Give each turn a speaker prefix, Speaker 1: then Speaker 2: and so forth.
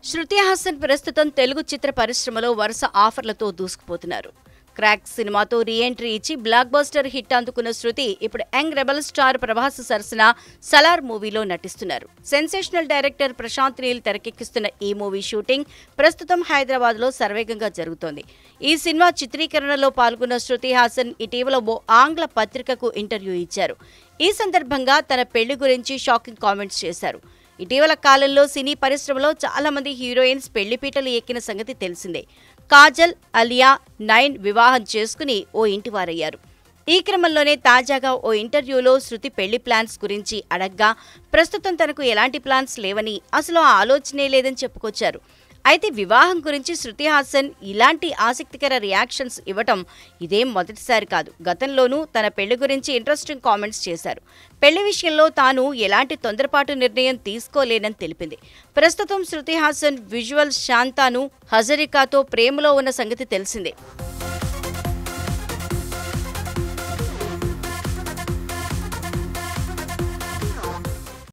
Speaker 1: శృతి హాసన్ ప్రస్తుతం తెలుగు చిత్ర పరిశ్రమలో వరుస ఆఫర్లతో దూసుకుపోతున్నారు క్రాక్ సినిమాతో రీఎంట్రీ ఇచ్చి బ్లాక్ బస్టర్ హిట్ అందుకున్న శృతి ఇప్పుడు యంగ్ రెబల్ స్టార్ ప్రభాస్ సరసన సలార్ మూవీలో నటిస్తున్నారు సెన్సేషనల్ డైరెక్టర్ ప్రశాంత్ నీల్ తెరకెక్కిస్తున్న ఈ మూవీ షూటింగ్ ప్రస్తుతం హైదరాబాద్ లో సర్వేగంగా జరుగుతోంది ఈ సినిమా చిత్రీకరణలో పాల్గొన్న శృతి హాసన్ ఇటీవల ఓ ఆంగ్ల పత్రికకు ఇంటర్వ్యూ ఇచ్చారు ఈ సందర్భంగా తన పెళ్లి గురించి షాకింగ్ కామెంట్స్ చేశారు ఇటీవల కాలంలో సినీ పరిశ్రమలో చాలా మంది హీరోయిన్స్ పెళ్లిపీటలు ఎక్కిన సంగతి తెలిసిందే కాజల్ అలియా నైన్ వివాహం చేసుకుని ఓ ఇంటివారయ్యారు ఈ క్రమంలోనే తాజాగా ఓ ఇంటర్వ్యూలో శృతి పెళ్లి ప్లాన్స్ గురించి అడగ్గా ప్రస్తుతం తనకు ఎలాంటి ప్లాన్స్ లేవని అసలు ఆ ఆలోచనే లేదని చెప్పుకొచ్చారు అయితే వివాహం గురించి శృతి హాసన్ ఇలాంటి ఆసక్తికర రియాక్షన్స్ ఇవ్వటం ఇదేం మొదటిసారి కాదు గతంలోనూ తన పెళ్లి గురించి ఇంట్రెస్టింగ్ కామెంట్స్ చేశారు పెళ్లి విషయంలో తాను ఎలాంటి తొందరపాటు నిర్ణయం తీసుకోలేనని తెలిపింది ప్రస్తుతం శృతి హాసన్ విజువల్ శాంతాను హజరికాతో ప్రేమలో ఉన్న సంగతి తెలిసిందే